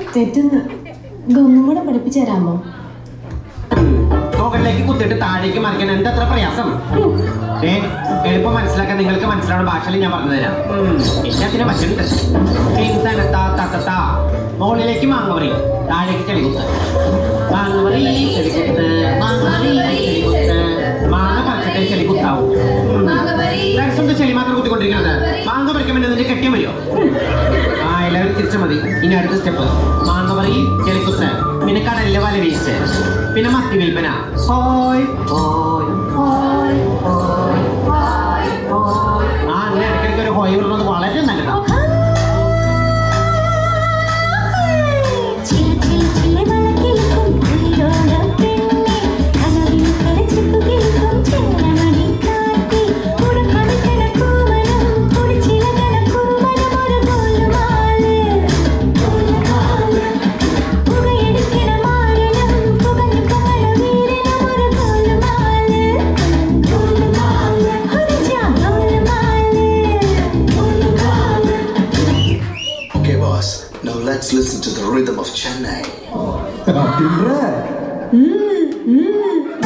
തെറ്റുന്നു ഇതൊന്നും കൂടെ പഠിപ്പിച്ചു തരാമോ മുകളിലേക്ക് കുത്തിയിട്ട് താഴേക്ക് മറിക്കാൻ എന്തത്ര പ്രയാസം ഏ എളുപ്പം മനസ്സിലാക്കാൻ നിങ്ങൾക്ക് മനസ്സിലാവുന്ന ഭാഷയിൽ ഞാൻ പറഞ്ഞു തരാം എല്ലാത്തിനും പറ്റുന്നുണ്ട് തനത്താ തത്തത്താ മുകളിലേക്ക് മാങ്ങവറി താഴേക്ക് ചെളികുത്ത് മാങ്ങവറി ചെളികുത്ത് മാങ്ങവറി ചെളികുത്ത് മാങ്ങ പറിച്ചിട്ടേ ചെളികുത്താവും ഫ്രണ്ട്സ് ചെളി മാത്രം കുത്തിക്കൊണ്ടിരിക്കുന്നത് മാങ്ങ പറിക്കാൻ വേണ്ടി നിന്റെ കെട്ടിയാൽ മതിയോ ആ എല്ലാവരും തിരിച്ചു മതി ഇനി അടുത്ത സ്റ്റെപ്പ് മാങ്ങ പറി ചെളിക്കുത്ത് പിന്നെ കടലിലെ വല വീശ് പിന്നെ മത്തി വിൽപ്പന ഹോയ് ഹോയ് ഹോയ് ഹോയ് ഹോയ് ഹോയ് ആ അങ്ങനെ ഇടയ്ക്കിടയ്ക്ക് ഒരു ഹോയ് വിടുന്നത് വളരെ നല്ലതാണ് ചില ചില ചില വളക്കിൽക്കും ഉള്ളോല പെണ്ണെ കനവിൽ കളിച്ചിപ്പു കേൾക്കും ചെല്ലമണി കാട്ടി ഉടുക്കണിക്കണ കൂവലും കുടിച്ചിലകണ കുറുമനും ഒരു ഗോലുമാല് പുകയെടുക്കണ മാരനും പുകഞ്ഞു പൊങ്ങണ വീരനും ഒരു ഗോലുമാല് ഒരു ജാ ഗോലുമാല് Okay, boss. Now let's listen to the rhythm of Chennai. Rock and roll. ഉം, ഉം.